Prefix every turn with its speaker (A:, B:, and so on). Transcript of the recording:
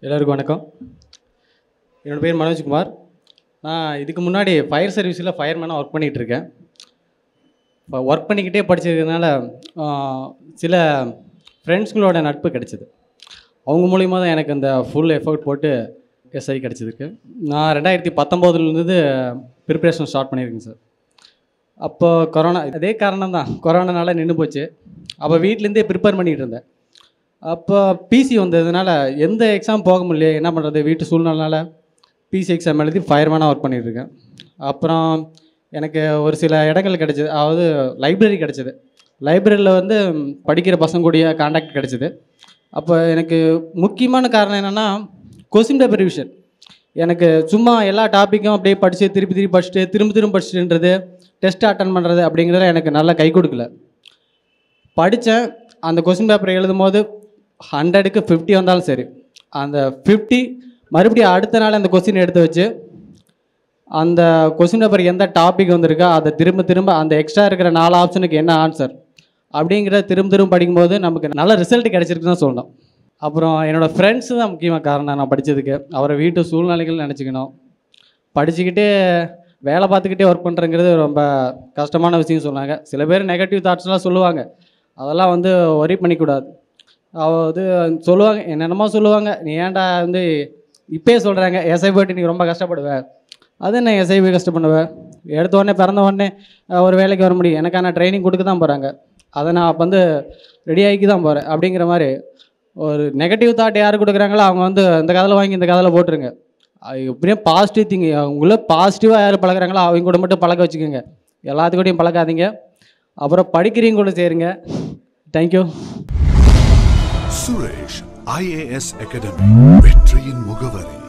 A: எல்லாருக்கும் வணக்கம் என்னோட பேர் மனோஜ்குமார் நான் இதுக்கு முன்னாடி ஃபயர் சர்வீஸில் ஃபயர்மேனாக ஒர்க் பண்ணிகிட்டு இருக்கேன் இப்போ ஒர்க் பண்ணிக்கிட்டே படிச்சிருக்கிறதுனால ஆஹ், சில ஃப்ரெண்ட்ஸுங்களோட நட்பு கிடச்சிது அவங்க மூலிமா தான் எனக்கு இந்த ஃபுல் எஃபர்ட் போட்டு எஸ்ஐ கிடச்சிருக்கு நான் ரெண்டாயிரத்தி பத்தொம்போதுலேருந்து ப்ரிப்ரேஷன் ஸ்டார்ட் பண்ணியிருக்கேன் சார் அப்போ கொரோனா அதே காரணம் தான் கொரோனானால நின்று போச்சு அப்போ வீட்டிலேருந்தே ப்ரிப்பேர் பண்ணிகிட்டு இருந்தேன் அப்போ பிசி வந்ததுனால எந்த எக்ஸாம் போக முடியல என்ன பண்ணுறது வீட்டு சூழ்நிலைனால பிசி எக்ஸாம் எழுதி ஃபயர்மேனாக ஒர்க் பண்ணிட்டு இருக்கேன் அப்புறம் எனக்கு ஒரு சில இடங்கள் கிடச்சிது அதாவது லைப்ரரி கிடச்சிது லைப்ரரியில் வந்து ம், படிக்கிற பசங்க கூடிய காண்டாக்ட் கிடச்சிது அப்போ எனக்கு முக்கியமான காரணம் என்னென்னா கொஸ்டின் பேப்பர் ரிவிஷன் எனக்கு சும்மா எல்லா டாப்பிக்கும் அப்படியே படித்து திருப்பி திருப்பி படிச்சுட்டு திரும்ப திரும்ப படிச்சுட்டுன்றது டெஸ்ட் அட்டன் பண்ணுறது அப்படிங்கிறதுல எனக்கு நல்லா கை கொடுக்கல படித்தேன் அந்த கொஸ்டின் பேப்பர் எழுதும் போது ஹண்ட்ரடுக்கு ஃபிஃப்டி வந்தாலும் சரி அந்த ஃபிஃப்டி மறுபடியும் அடுத்த நாள் அந்த கொஸ்டின் எடுத்து வச்சு அந்த கொஸ்டின் பேப்பர் எந்த டாபிக் வந்திருக்கோ அதை திரும்ப திரும்ப அந்த எக்ஸ்ட்ரா இருக்கிற நாலு ஆப்ஷனுக்கு என்ன ஆன்சர் அப்படிங்கிறத திரும்ப திரும்ப படிக்கும்போது நமக்கு நல்ல ரிசல்ட் கிடச்சிருக்குன்னு தான் சொல்லணும் அப்புறம் என்னோடய ஃப்ரெண்ட்ஸ் தான் முக்கியமாக காரணம் நான் படித்ததுக்கு அவரை வீட்டு சூழ்நிலைகள் நினச்சிக்கணும் படிச்சுக்கிட்டே வேலை பார்த்துக்கிட்டே ஒர்க் பண்ணுறங்கிறது ரொம்ப கஷ்டமான விஷயம் சொன்னாங்க சில பேர் நெகட்டிவ் தாட்ஸ்லாம் சொல்லுவாங்க அதெல்லாம் வந்து ஒரி பண்ணிக்கூடாது அதாவது சொல்லுவாங்க என்னென்னமோ சொல்லுவாங்க நீ ஏன்டா வந்து இப்பயே சொல்கிறாங்க எஸ்ஐ போயிட்டு நீ ரொம்ப கஷ்டப்படுவ அது என்ன எஸ்ஐ போய் கஷ்டப்படுவேன் எடுத்த உடனே பிறந்த உடனே அஹ், ஒரு வேலைக்கு வர முடியும் எனக்கான ட்ரைனிங் கொடுக்க தான் போகிறாங்க அதை நான் அப்போ வந்து ரெடி ஆகிக்கி தான் போகிறேன் அப்படிங்கிற மாதிரி ஒரு நெகட்டிவ் தாட் யார் கொடுக்குறாங்களோ அவங்க வந்து இந்த கதையில் வாங்கி இந்த கதையில் போட்டுருங்க அது எப்படியும் பாசிட்டிவ் திங் அவங்கள பாசிட்டிவாக யார் பழகுறாங்களோ அவங்க கூட மட்டும் பழக்க வச்சுக்கோங்க எல்லாத்துக்கூடையும் பழக்காதீங்க அப்புறம் படிக்கிறீங்க கூட சேருங்க தேங்க்யூ
B: சுரேஷ் ஐஏஎஸ் அகாடமி வெற்றியின் முகவரி